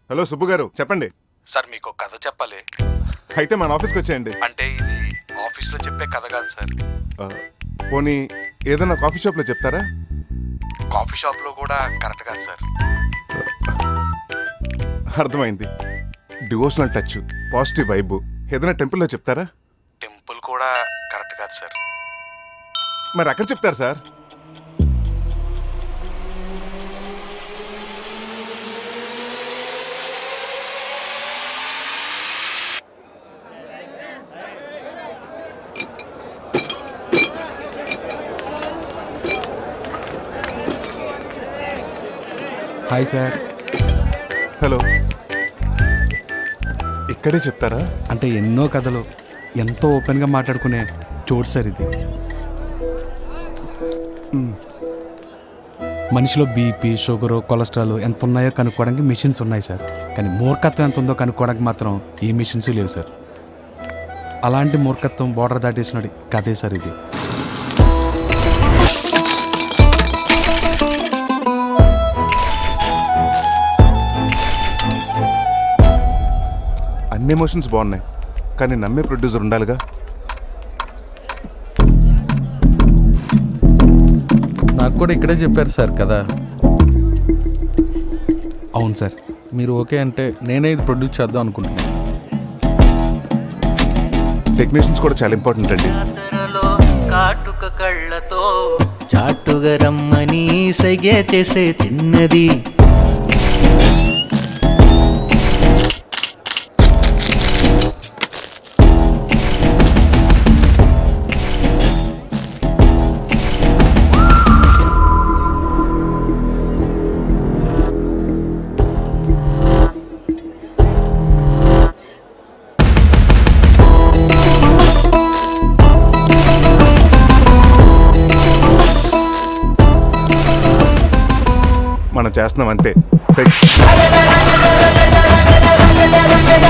Hello Subbu గారు చెప్పండి sir మీకు ఒక కథ చెప్పాలి అయితే మన ఆఫీస్కి వచ్చేయండి అంటే ఇది ఆఫీస్లో చెప్పే కథ కాదు సార్ ఆ, పోనీ ఏదైనా కాఫీ షాప్లో చెప్తారా కాఫీ షాప్లో కూడా కరెక్ట్ కాదు సార్ అర్థమైంది డివోషనల్ టచ్ పాజిటివ్ వైబ్ ఏదైనా టెంపుల్లో చెప్తారా టెంపుల్ కూడా కరెక్ట్ కాదు సార్ మరి అక్కడ చెప్తారు సార్ హాయ్ సార్ హలో ఇక్కడే చెప్తారా అంటే ఎన్నో కథలు ఎంతో ఓపెన్గా మాట్లాడుకునే చోటు సార్ ఇది మ్. మనిషిలో బీపీ షుగరు కొలెస్ట్రాల్ ఎంత ఉన్నాయో కనుక్కోవడానికి మిషన్స్ ఉన్నాయి సార్ కానీ మూర్ఖత్వం ఎంత ఉందో కనుక్కోవడానికి మాత్రం ఏ మిషన్స్ లేవు సార్ అలాంటి మూర్ఖత్వం బోర్డర్ దాటేసినాడు కథే సార్ ఇది అన్ని ఎమోషన్స్ బాగున్నాయి కానీ నమ్మే ప్రొడ్యూసర్ ఉండాలిగా నాకు కూడా ఇక్కడే చెప్పారు సార్ కదా అవును సార్ మీరు ఓకే అంటే నేనే ఇది ప్రొడ్యూస్ చేద్దాం అనుకుంటున్నాను టెక్నీషియన్స్ కూడా చాలా ఇంపార్టెంట్ అండి జాతరలో కాటుక కళ్ళతో చాటుగా రమ్మని సైగే చేసే చిన్నది మనం చేస్తున్నాం అంతే ఫిక్స్ Thank